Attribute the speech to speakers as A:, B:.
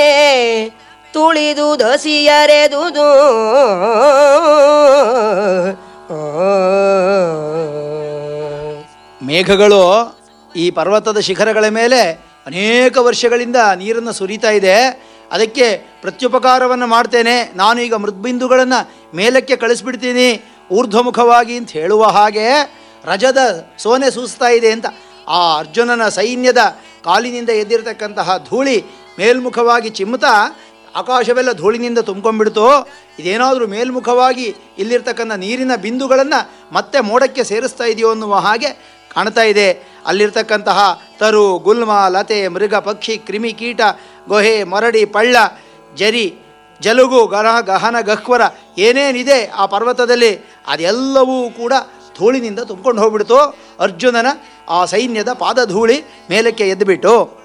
A: ತುಳಿದು ದಸಿಯರೆದುದು
B: ಮೇಘಗಳು ಈ ಪರ್ವತದ ಶಿಖರಗಳ ಮೇಲೆ ಅನೇಕ ವರ್ಷಗಳಿಂದ ನೀರನ್ನು ಸುರಿತಾ ಇದೆ ಅದಕ್ಕೆ ಪ್ರತ್ಯುಪಕಾರವನ್ನು ಮಾಡ್ತೇನೆ ನಾನು ಈಗ ಮೃದ್ಬಿಂದುಗಳನ್ನು ಮೇಲಕ್ಕೆ ಕಳಿಸ್ಬಿಡ್ತೀನಿ ಊರ್ಧ್ವಮುಖವಾಗಿ ಅಂತ ಹೇಳುವ ಹಾಗೆ ರಜದ ಸೋನೆ ಸೂಸ್ತಾ ಇದೆ ಅಂತ ಆ ಅರ್ಜುನನ ಸೈನ್ಯದ ಕಾಲಿನಿಂದ ಎದ್ದಿರತಕ್ಕಂತಹ ಧೂಳಿ ಮೇಲ್ಮುಖವಾಗಿ ಚಿಮ್ಮುತ್ತಾ ಆಕಾಶವೆಲ್ಲ ಧೂಳಿನಿಂದ ತುಂಬ್ಕೊಂಡ್ಬಿಡ್ತು ಇದೇನಾದರೂ ಮೇಲ್ಮುಖವಾಗಿ ಇಲ್ಲಿರ್ತಕ್ಕಂಥ ನೀರಿನ ಬಿಂದುಗಳನ್ನು ಮತ್ತೆ ಮೋಡಕ್ಕೆ ಸೇರಿಸ್ತಾ ಇದೆಯೋ ಅನ್ನುವ ಹಾಗೆ ಕಾಣ್ತಾ ಇದೆ ಅಲ್ಲಿರ್ತಕ್ಕಂತಹ ತರು ಗುಲ್ಮ ಲತೆ ಮೃಗ ಪಕ್ಷಿ ಕ್ರಿಮಿ ಕೀಟ ಗೊಹೆ ಮರಡಿ ಪಳ್ಳ ಜರಿ ಜಲುಗು ಗರಹ ಗಹನ ಗಹ್ವರ ಏನೇನಿದೆ ಆ ಪರ್ವತದಲ್ಲಿ ಅದೆಲ್ಲವೂ ಕೂಡ ಧೂಳಿನಿಂದ ತುಂಬ್ಕೊಂಡು ಹೋಗ್ಬಿಡ್ತು ಅರ್ಜುನನ ಆ ಸೈನ್ಯದ ಪಾದಧೂಳಿ ಮೇಲಕ್ಕೆ ಎದ್ದುಬಿಟ್ಟು